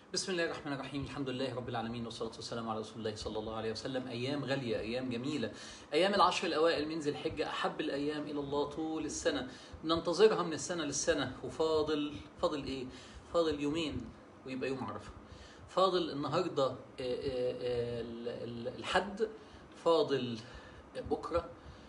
بسم الله الرحمن الرحيم الحمد لله رب العالمين والصلاة والسلام على رسول الله صلى الله عليه وسلم أيام غالية أيام جميلة أيام العشر الأوائل من ذي الحجة أحب الأيام إلى الله طول السنة ننتظرها من السنة للسنة وفاضل فاضل إيه؟ فاضل يومين ويبقى يوم عرفة فاضل النهاردة آه، آه، آه، ال- ال- الحد فاضل بكرة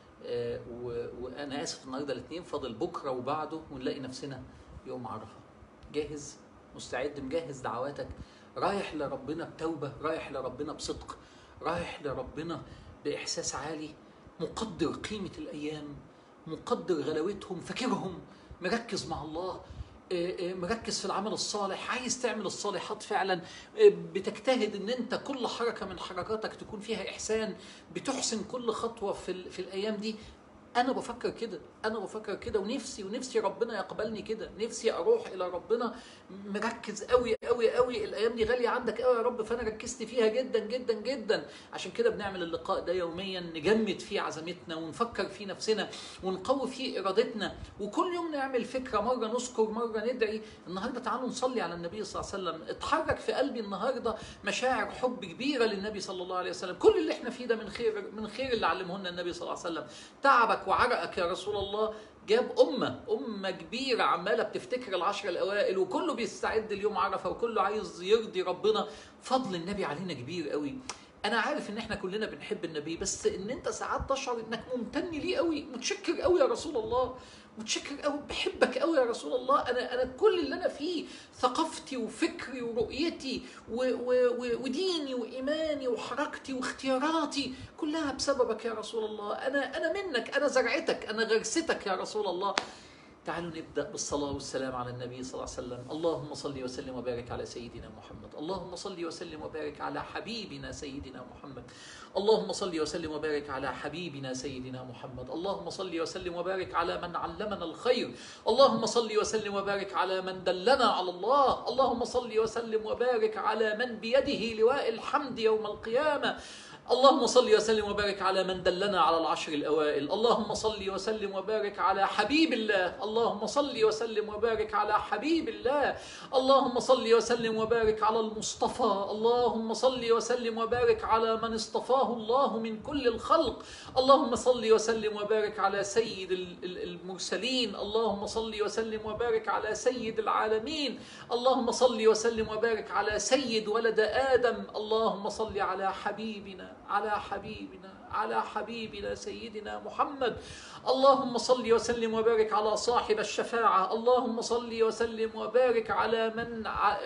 آه، و- وأنا آسف النهاردة الاثنين فاضل بكرة وبعده ونلاقي نفسنا يوم عرفة جاهز مستعد مجهز دعواتك رايح لربنا بتوبة رايح لربنا بصدق رايح لربنا بإحساس عالي مقدر قيمة الأيام مقدر غلاوتهم فاكرهم مركز مع الله آه، آه، مركز في العمل الصالح عايز تعمل الصالحات فعلا آه، بتجتهد ان انت كل حركه من حركاتك تكون فيها احسان بتحسن كل خطوه في ال- في الايام دي انا بفكر كده انا بفكر كده ونفسي ونفسي ربنا يقبلني كده نفسي اروح الى ربنا مركز قوي قوي قوي الايام دي غاليه عندك قوي يا رب فانا ركزت فيها جدا جدا جدا عشان كده بنعمل اللقاء ده يوميا نجمد فيه عزمتنا ونفكر فيه نفسنا ونقوي فيه ارادتنا وكل يوم نعمل فكره مره نذكر مره ندعي النهارده تعالوا نصلي على النبي صلى الله عليه وسلم اتحرك في قلبي النهارده مشاعر حب كبيره للنبي صلى الله عليه وسلم كل اللي احنا فيه ده من خير من خير اللي علمه لنا النبي صلى الله عليه وسلم تعبك وعرقك يا رسول الله جاب أمة أمة كبيرة عمالة بتفتكر العشر الأوائل وكله بيستعد اليوم عرفة وكله عايز يرضي ربنا فضل النبي علينا كبير قوي أنا عارف إن إحنا كلنا بنحب النبي بس إن أنت ساعات تشعر إنك ممتن ليه قوي متشكر قوي يا رسول الله متشكر قوي بحبك قوي يا رسول الله انا انا كل اللي انا فيه ثقافتي وفكري ورؤيتي و و و وديني وايماني وحركتي واختياراتي كلها بسببك يا رسول الله انا انا منك انا زرعتك انا غرستك يا رسول الله تعالوا نبدا بالصلاه والسلام على النبي صلى الله عليه وسلم اللهم صل وسلم وبارك على سيدنا محمد اللهم صل وسلم وبارك على حبيبنا سيدنا محمد اللهم صل وسلم وبارك على حبيبنا سيدنا محمد اللهم صل وسلم وبارك على من علمنا الخير اللهم صل وسلم وبارك على من دلنا على الله اللهم صل وسلم وبارك على من بيده لواء الحمد يوم القيامه اللهم صل وسلم وبارك على من دلنا على العشر الاوائل اللهم صل وسلم وبارك على حبيب الله اللهم صل وسلم وبارك على حبيب الله اللهم صل وسلم وبارك على المصطفى اللهم صل وسلم وبارك على من اصطفاه الله من كل الخلق اللهم صل وسلم وبارك على سيد ال- ال- المرسلين اللهم صل وسلم وبارك على سيد العالمين اللهم صل وسلم وبارك على سيد ولد آدم اللهم صل على حبيبنا على حبيبنا على حبيبنا سيدنا محمد اللهم صل وسلم وبارك على صاحب الشفاعة اللهم صل وسلم وبارك على من ع-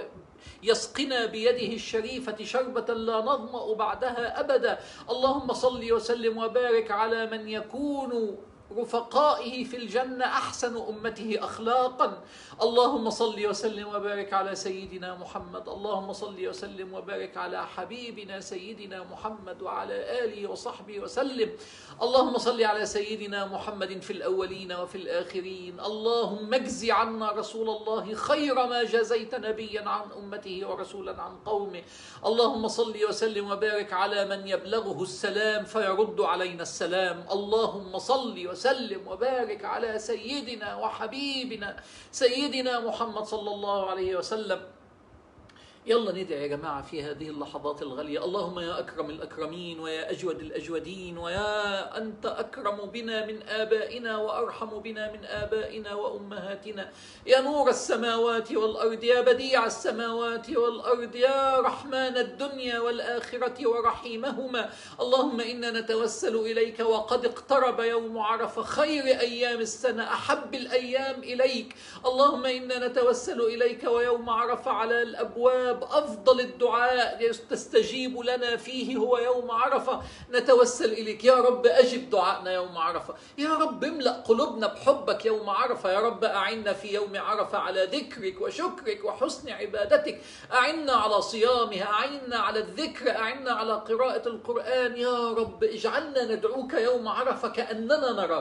يسقنا بيده الشريفة شربة لا نظمأ بعدها أبدا اللهم صل وسلم وبارك على من يكون رفقائه في الجنة أحسن أمته أخلاقا اللهم صل وسلم وبارك على سيدنا محمد اللهم صل وسلم وبارك على حبيبنا سيدنا محمد وعلى آله وصحبه وسلم اللهم صل على سيدنا محمد في الأولين وفي الآخرين اللهم اجز عنا رسول الله خير ما جزيت نبيا عن أمته ورسولا عن قومه اللهم صل وسلم وبارك على من يبلغه السلام فيرد علينا السلام اللهم صل وسلم وبارك على سيدنا وحبيبنا سيدنا محمد صلى الله عليه وسلم يلا ندعي يا جماعة في هذه اللحظات الغالية اللهم يا أكرم الأكرمين ويا أجود الأجودين ويا أنت أكرم بنا من آبائنا وأرحم بنا من آبائنا وأمهاتنا يا نور السماوات والأرض يا بديع السماوات والأرض يا رحمن الدنيا والآخرة ورحيمهما اللهم إنا نتوسل إليك وقد اقترب يوم عرفة خير أيام السنة أحب الأيام إليك اللهم إنا نتوسل إليك ويوم عرفة على الأبواب أفضل الدعاء تستجيب لنا فيه هو يوم عرفة نتوسل إليك يا رب أجب دعائنا يوم عرفة يا رب املأ قلوبنا بحبك يوم عرفة يا رب أعنا في يوم عرفة على ذكرك وشكرك وحسن عبادتك أعنا على صيامها أعنا على الذكر أعنا على قراءة القرآن يا رب اجعلنا ندعوك يوم عرفة كأننا نراك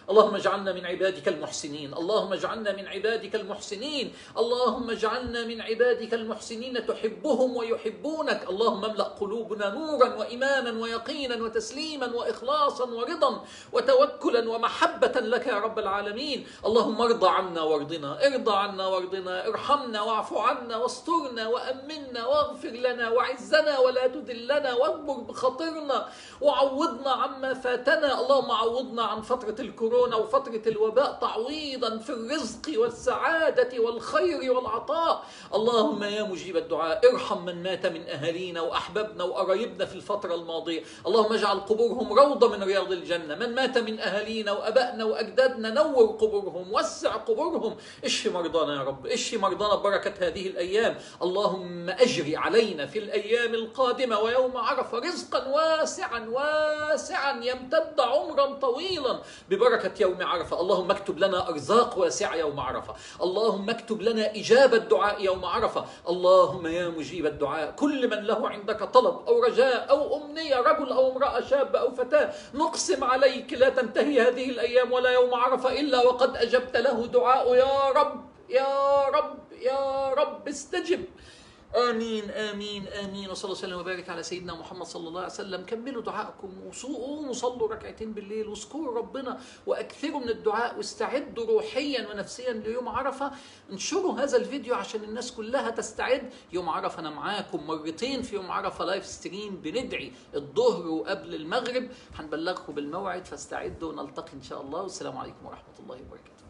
اللهم اجعلنا من عبادك المحسنين اللهم اجعلنا من عبادك المحسنين اللهم اجعلنا من عبادك المحسنين تحبهم ويحبونك اللهم املأ قلوبنا نورا وإيمانا ويقينا وتسليما وإخلاصا ورضا وتوكلا ومحبة لك يا رب العالمين اللهم ارض عنا وارضنا ارضى عنا وارضنا ارحمنا واعف عنا واسترنا وأمنا واغفر لنا وعزنا ولا تذلنا واجبر بخاطرنا وعوضنا عما فاتنا اللهم عوضنا عن فترة الكورونا وفترة الوباء تعويضا في الرزق والسعادة والخير والعطاء اللهم يا مجيب الدعاء ارحم من مات من أهالينا وأحبابنا وقرايبنا في الفترة الماضية اللهم اجعل قبورهم روضة من رياض الجنة من مات من أهالينا وأبائنا وأجدادنا نور قبورهم وسع قبورهم اشف مرضانا يا رب اشف مرضانا ببركة هذه الأيام اللهم أجري علينا في الأيام القادمة ويوم عرفة رزقا واسعا واسعا يمتد عمرا طويلا ببركة يوم عرفة اللهم اكتب لنا أرزاق واسعة يوم عرفة اللهم اكتب لنا إجابة دعاء يوم عرفة اللهم يا مجيب الدعاء كل من له عندك طلب أو رجاء أو أمنية رجل أو امرأة شاب أو فتاة نقسم عليك لا تنتهي هذه الأيام ولا يوم عرفة إلا وقد أجبت له دعاء يا رب يا رب يا رب استجب امين امين امين وصلى الله وسلم وبارك على سيدنا محمد صلى الله عليه وسلم كملوا دعائكم وقوموا صلوا ركعتين بالليل واذكروا ربنا واكثروا من الدعاء واستعدوا روحيا ونفسيا ليوم عرفه انشروا هذا الفيديو عشان الناس كلها تستعد يوم عرفه انا معاكم مرتين في يوم عرفه لايف ستريم بندعي الظهر وقبل المغرب هنبلغكم بالموعد فاستعدوا ونلتقي ان شاء الله والسلام عليكم ورحمه الله وبركاته